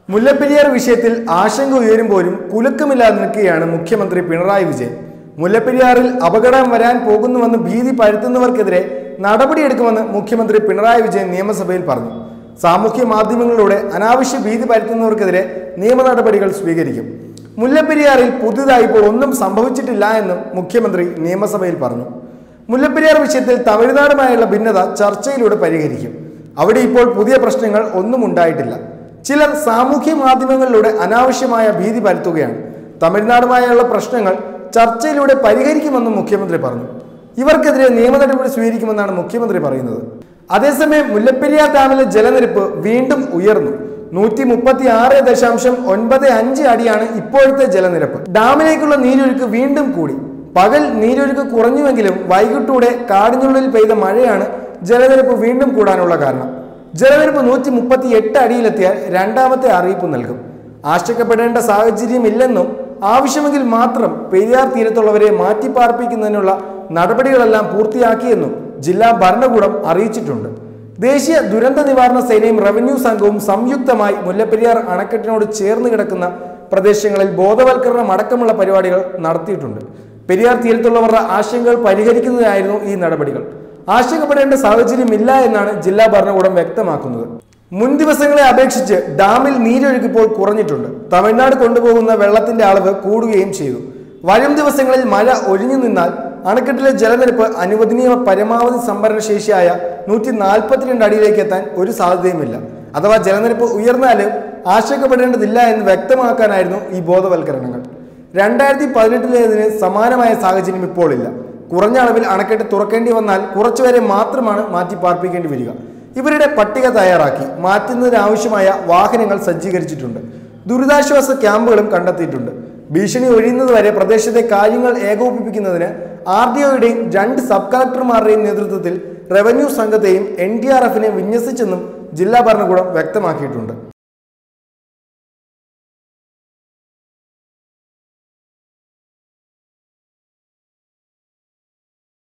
മുല്ലപ്പെരിയാർ വിഷയത്തിൽ ആശങ്ക ഉയരുമ്പോഴും കുലുക്കമില്ലാതെ നിൽക്കുകയാണ് മുഖ്യമന്ത്രി പിണറായി വിജയൻ മുല്ലപ്പെരിയാറിൽ അപകടം വരാൻ പോകുന്നുവെന്ന് ഭീതി പരത്തുന്നവർക്കെതിരെ നടപടിയെടുക്കുമെന്ന് മുഖ്യമന്ത്രി പിണറായി വിജയൻ നിയമസഭയിൽ പറഞ്ഞു സാമൂഹ്യ മാധ്യമങ്ങളിലൂടെ അനാവശ്യ ഭീതി പരത്തുന്നവർക്കെതിരെ നിയമ നടപടികൾ സ്വീകരിക്കും മുല്ലപ്പെരിയാറിൽ പുതുതായി ഇപ്പോൾ ഒന്നും സംഭവിച്ചിട്ടില്ല എന്നും മുഖ്യമന്ത്രി നിയമസഭയിൽ പറഞ്ഞു മുല്ലപ്പെരിയാർ വിഷയത്തിൽ തമിഴ്നാടുമായുള്ള ഭിന്നത ചർച്ചയിലൂടെ പരിഹരിക്കും അവിടെ ഇപ്പോൾ പുതിയ പ്രശ്നങ്ങൾ ഒന്നും ഉണ്ടായിട്ടില്ല ചിലർ സാമൂഹ്യ മാധ്യമങ്ങളിലൂടെ അനാവശ്യമായ ഭീതി പരത്തുകയാണ് തമിഴ്നാടുമായുള്ള പ്രശ്നങ്ങൾ ചർച്ചയിലൂടെ പരിഹരിക്കുമെന്നും മുഖ്യമന്ത്രി പറഞ്ഞു ഇവർക്കെതിരെ നിയമ നടപടി സ്വീകരിക്കുമെന്നാണ് മുഖ്യമന്ത്രി പറയുന്നത് അതേസമയം മുല്ലപ്പെരിയാർ ഡാമിലെ ജലനിരപ്പ് വീണ്ടും ഉയർന്നു നൂറ്റി മുപ്പത്തി ആറ് ദശാംശം ഒൻപത് അഞ്ച് അടിയാണ് ഇപ്പോഴത്തെ ജലനിരപ്പ് ഡാമിലേക്കുള്ള നീരൊഴുക്ക് വീണ്ടും കൂടി പകൽ നീരൊഴുക്ക് കുറഞ്ഞുവെങ്കിലും വൈകിട്ടൂടെ കാടിനുള്ളിൽ പെയ്ത മഴയാണ് ജലനിരപ്പ് വീണ്ടും കൂടാനുള്ള കാരണം ജലനിരപ്പ് നൂറ്റി മുപ്പത്തി എട്ട് അടിയിലെത്തിയാൽ രണ്ടാമത്തെ അറിയിപ്പ് നൽകും ആശങ്കപ്പെടേണ്ട സാഹചര്യമില്ലെന്നും ആവശ്യമെങ്കിൽ മാത്രം പെരിയാർ തീരത്തുള്ളവരെ മാറ്റിപ്പാർപ്പിക്കുന്നതിനുള്ള നടപടികളെല്ലാം പൂർത്തിയാക്കിയെന്നും ജില്ലാ ഭരണകൂടം അറിയിച്ചിട്ടുണ്ട് ദേശീയ ദുരന്ത നിവാരണ സേനയും റവന്യൂ സംഘവും സംയുക്തമായി മുല്ലപ്പെരിയാർ അണക്കെട്ടിനോട് ചേർന്ന് കിടക്കുന്ന പ്രദേശങ്ങളിൽ ബോധവൽക്കരണം അടക്കമുള്ള പരിപാടികൾ നടത്തിയിട്ടുണ്ട് പെരിയാർ തീരത്തുള്ളവരുടെ ആശങ്കകൾ പരിഹരിക്കുന്നതിനായിരുന്നു ഈ നടപടികൾ ആശങ്കപ്പെടേണ്ട സാഹചര്യമില്ല എന്നാണ് ജില്ലാ ഭരണകൂടം വ്യക്തമാക്കുന്നത് മുൻ ദിവസങ്ങളെ അപേക്ഷിച്ച് ഡാമിൽ നീരൊഴുക്ക് ഇപ്പോൾ കുറഞ്ഞിട്ടുണ്ട് തമിഴ്നാട് കൊണ്ടുപോകുന്ന വെള്ളത്തിന്റെ അളവ് കൂടുകയും ചെയ്തു വരും ദിവസങ്ങളിൽ മഴ ഒഴിഞ്ഞു നിന്നാൽ അണക്കെട്ടിലെ ജലനിരപ്പ് അനുവദനീയ പരമാവധി സംഭരണ ശേഷിയായ നൂറ്റി നാൽപ്പത്തിരണ്ട് അടിയിലേക്ക് എത്താൻ ഒരു സാധ്യതയുമില്ല അഥവാ ജലനിരപ്പ് ഉയർന്നാലും ആശങ്കപ്പെടേണ്ടതില്ല എന്ന് വ്യക്തമാക്കാനായിരുന്നു ഈ ബോധവൽക്കരണങ്ങൾ രണ്ടായിരത്തി പതിനെട്ടിലേതിന് സമാനമായ സാഹചര്യം ഇപ്പോൾ ഇല്ല കുറഞ്ഞ അളവിൽ അണക്കെട്ട് തുറക്കേണ്ടി വന്നാൽ കുറച്ചുപേരെ മാത്രമാണ് മാറ്റി പാർപ്പിക്കേണ്ടി വരിക ഇവരുടെ പട്ടിക തയ്യാറാക്കി മാറ്റുന്നതിനാവശ്യമായ വാഹനങ്ങൾ സജ്ജീകരിച്ചിട്ടുണ്ട് ദുരിതാശ്വാസ ക്യാമ്പുകളും കണ്ടെത്തിയിട്ടുണ്ട് ഭീഷണി ഒഴിയുന്നതുവരെ പ്രദേശത്തെ കാര്യങ്ങൾ ഏകോപിപ്പിക്കുന്നതിന് ആർ ഡി ഒയുടെയും രണ്ട് സബ് കളക്ടർമാരുടെയും നേതൃത്വത്തിൽ റവന്യൂ സംഘത്തെയും എൻ ഡി ആർ എഫിനെ വിന്യസിച്ചെന്നും ജില്ലാ ഭരണകൂടം വ്യക്തമാക്കിയിട്ടുണ്ട്